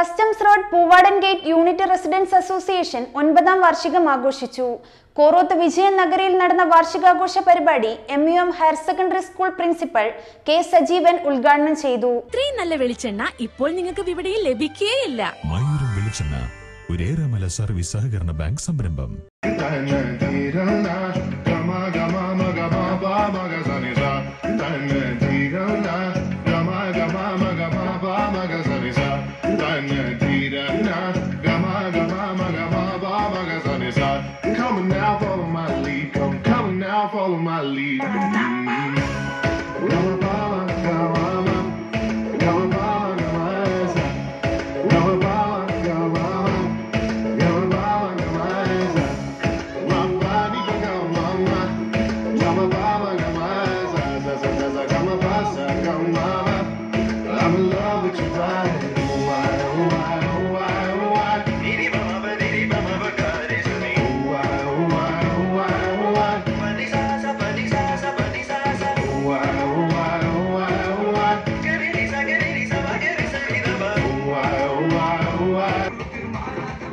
Customs road Poovadan gate unit residents association ഒൻപതാം വാർഷികം ആഘോഷിച്ചു കോറോത്ത് വിജയൻ നഗരിയിൽ നടന്ന വാർഷികാഘോഷ പരിപാടി M U M higher secondary school principal K Sajeevan ഉദ്ഘാടനം ചെയ്തു ഇത്രയും നല്ല വെളിച്ചെണ്ണ ഇപ്പോൾ നിങ്ങൾക്ക് വിപണിയിൽ ലഭിക്കുകയില്ല മയൂരം വെളിച്ചെണ്ണ ഒരേറെമല സർവീസ് സഹകരണ ബാങ്ക് സംരംഭം Coming now, follow my lead. Come, coming now, follow my lead. I'm in love with your body. Oh, why, oh, why, oh, why, oh, why. Oh, why, oh, why, oh, why, oh, why. Oh, why, oh, why, oh, why, oh, why. Oh, why, oh, why, oh, why.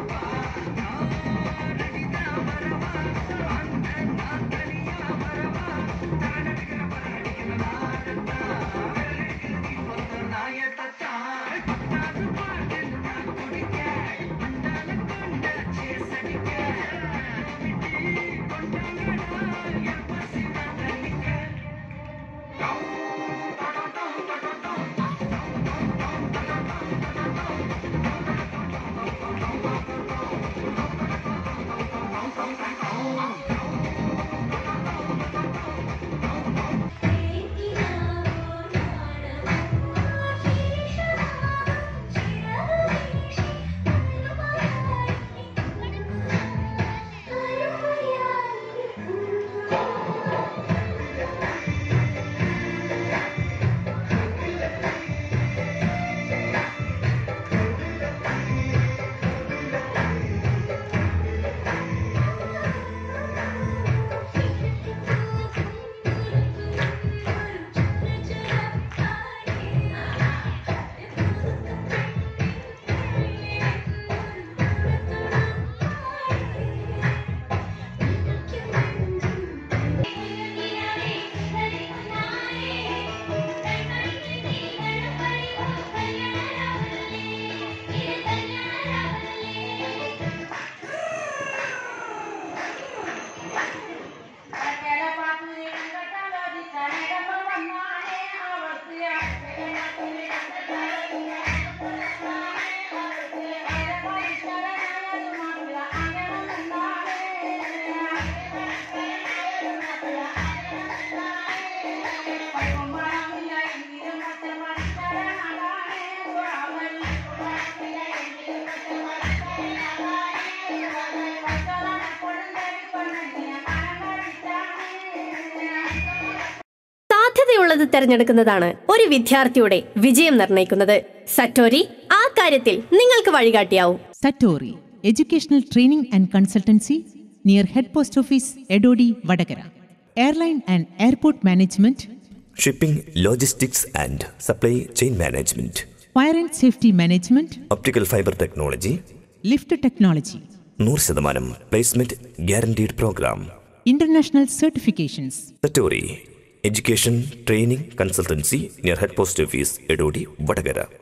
സാധ്യതയുള്ളത് തിരഞ്ഞെടുക്കുന്നതാണ് ഒരു വിദ്യാർത്ഥിയുടെ വിജയം നിർണ്ണയിക്കുന്നത് Satori ആ കാര്യത്തിൽ നിങ്ങൾക്ക് വഴികാട്ടിയാവും Satori, Educational Training and Consultancy near Head Post Office, Edodi, Vadagara. Airline and Airport Management, shipping logistics and supply chain management Fire and Safety Management, optical fibre technology Lift Technology, നൂറ് ശതമാനം placement guaranteed programme International Certifications. Satori education training consultancy near head post office Edodi Vadakara